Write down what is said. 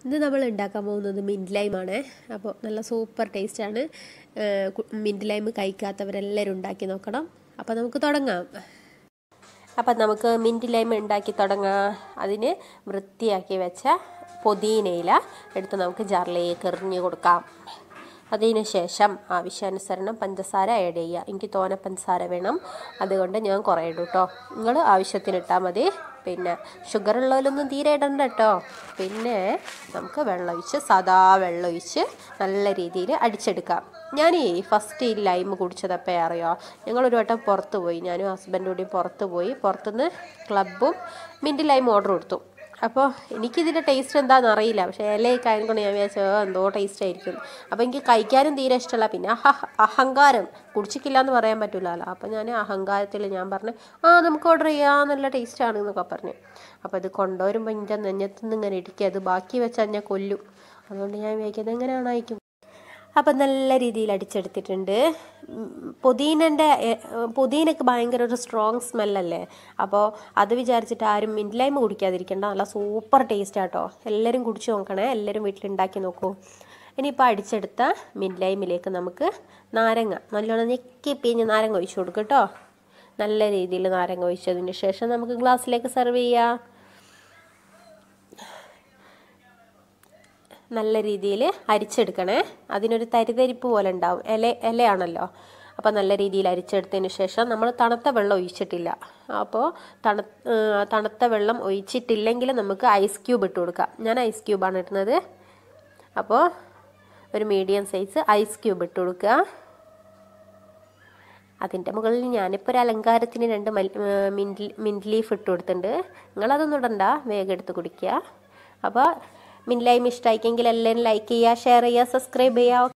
ഇന്ന് നമ്മൾ ഉണ്ടാക്കാൻ പോകുന്നത് മിൻറ്റ് ലൈമാണ് അപ്പോൾ നല്ല സൂപ്പർ ടേസ്റ്റാണ് മിൻറ്റ് ലൈം കഴിക്കാത്തവരെല്ലാവരും ഉണ്ടാക്കി നോക്കണം അപ്പോൾ നമുക്ക് തുടങ്ങാം അപ്പം നമുക്ക് മിൻറ്റ് ലൈം ഉണ്ടാക്കി തുടങ്ങാം അതിന് വൃത്തിയാക്കി വെച്ച പുതിനയില എടുത്ത് നമുക്ക് ജാറിലേക്ക് എറിഞ്ഞു കൊടുക്കാം അതിന് ശേഷം ആവശ്യാനുസരണം പഞ്ചസാര ആഡ് ചെയ്യുക എനിക്ക് തോന പഞ്ചസാര വേണം അതുകൊണ്ട് ഞാൻ കുറേ ഇടും കേട്ടോ നിങ്ങൾ ആവശ്യത്തിന് ഇട്ടാൽ മതി പിന്നെ ഷുഗർ ഉള്ളതിലൊന്നും തീരെ ഇടണ്ട കേട്ടോ പിന്നെ നമുക്ക് വെള്ളമൊഴിച്ച് സാദാ വെള്ളമൊഴിച്ച് നല്ല രീതിയിൽ അടിച്ചെടുക്കാം ഞാൻ ഈ ഫസ്റ്റ് ഈ ലൈം കുടിച്ചതപ്പോൾ അറിയോ ഞങ്ങളൊരു വട്ടം പുറത്ത് പോയി ഞാനും ഹസ്ബൻഡും കൂടി പുറത്ത് പോയി പുറത്തുനിന്ന് ക്ലബും മിൻറ്റ് ലൈം ഓർഡർ കൊടുത്തു അപ്പോൾ എനിക്കിതിൻ്റെ ടേസ്റ്റ് എന്താണെന്ന് അറിയില്ല പക്ഷേ ഇലയൊക്കെ ആയതുകൊണ്ട് ഞാൻ വിചാരിച്ചു "ഓ, എന്തോ ടേസ്റ്റ് ആയിരിക്കും അപ്പോൾ എനിക്ക് കഴിക്കാനും തീരെ ഇഷ്ടമല്ല പിന്നെ അഹ അഹങ്കാരം കുടിച്ചിട്ടില്ല എന്ന് പറയാൻ പറ്റില്ലല്ലോ അപ്പോൾ ഞാൻ അഹങ്കാരത്തിൽ ഞാൻ പറഞ്ഞു ആ നമുക്ക് ഓർഡർ ചെയ്യാം നല്ല ടേസ്റ്റാണ് എന്നൊക്കെ പറഞ്ഞു അപ്പോൾ ഇത് കൊണ്ടുവരുമ്പോൾ എൻ്റെ നെഞ്ഞത്തുനിന്ന് ഇങ്ങനെ ഇടിക്കുക അത് ബാക്കി വെച്ചാൽ ഞാൻ കൊല്ലും അതുകൊണ്ട് ഞാൻ വിചാരിക്കുന്നത് എങ്ങനെയാണ് അയക്കും അപ്പം നല്ല രീതിയിൽ അടിച്ചെടുത്തിട്ടുണ്ട് പുതിനൻ്റെ പുതിനക്ക് ഭയങ്കര ഒരു സ്ട്രോങ് സ്മെല്ലല്ലേ അപ്പോൾ അത് വിചാരിച്ചിട്ട് ആരും മിൻറ്റ് ലൈം കുടിക്കാതിരിക്കേണ്ട നല്ല സൂപ്പർ ടേസ്റ്റ് ആട്ടോ എല്ലാവരും കുടിച്ച് നോക്കണേ എല്ലാവരും വീട്ടിലുണ്ടാക്കി നോക്കൂ ഇനിയിപ്പോൾ അടിച്ചെടുത്ത മിൻറ്റ് ലൈമിലേക്ക് നമുക്ക് നാരങ്ങ നല്ലോണം ഞെക്കി പിഞ്ഞ് നാരങ്ങ ഒഴിച്ചു കൊടുക്കും കേട്ടോ നല്ല രീതിയിൽ നാരങ്ങ ഒഴിച്ചതിന് ശേഷം നമുക്ക് ഗ്ലാസ്സിലേക്ക് സെർവ് ചെയ്യാം നല്ല രീതിയിൽ അരിച്ചെടുക്കണേ അതിനൊരു തരിതരിപ്പ് പോലെ ഉണ്ടാവും ഇല ഇലയാണല്ലോ അപ്പോൾ നല്ല രീതിയിൽ അരിച്ചെടുത്തതിന് ശേഷം നമ്മൾ തണുത്ത വെള്ളം ഒഴിച്ചിട്ടില്ല അപ്പോൾ തണു തണുത്ത വെള്ളം ഒഴിച്ചിട്ടില്ലെങ്കിൽ നമുക്ക് ഐസ് ക്യൂബ് ഇട്ട് കൊടുക്കാം ഞാൻ ഐസ് ക്യൂബാണ് ഇടുന്നത് അപ്പോൾ ഒരു മീഡിയം സൈസ് ഐസ് ക്യൂബ് ഇട്ട് കൊടുക്കുക അതിൻ്റെ മുകളിൽ ഞാനിപ്പോൾ ഒരു അലങ്കാരത്തിന് രണ്ട് മിൻറ്റ് മിൻറ്റ് ലീഫ് ഇട്ട് കൊടുത്തിട്ടുണ്ട് നിങ്ങളതൊന്നും ഇടണ്ട വേഗം എടുത്ത് കുടിക്കുക അപ്പോൾ മിൻറ്റ് ലൈം ഇഷ്ടമായിക്കെങ്കിൽ എല്ലാവരും ലൈക്ക് ചെയ്യുക ഷെയർ ചെയ്യുക സബ്സ്ക്രൈബ് ചെയ്യുക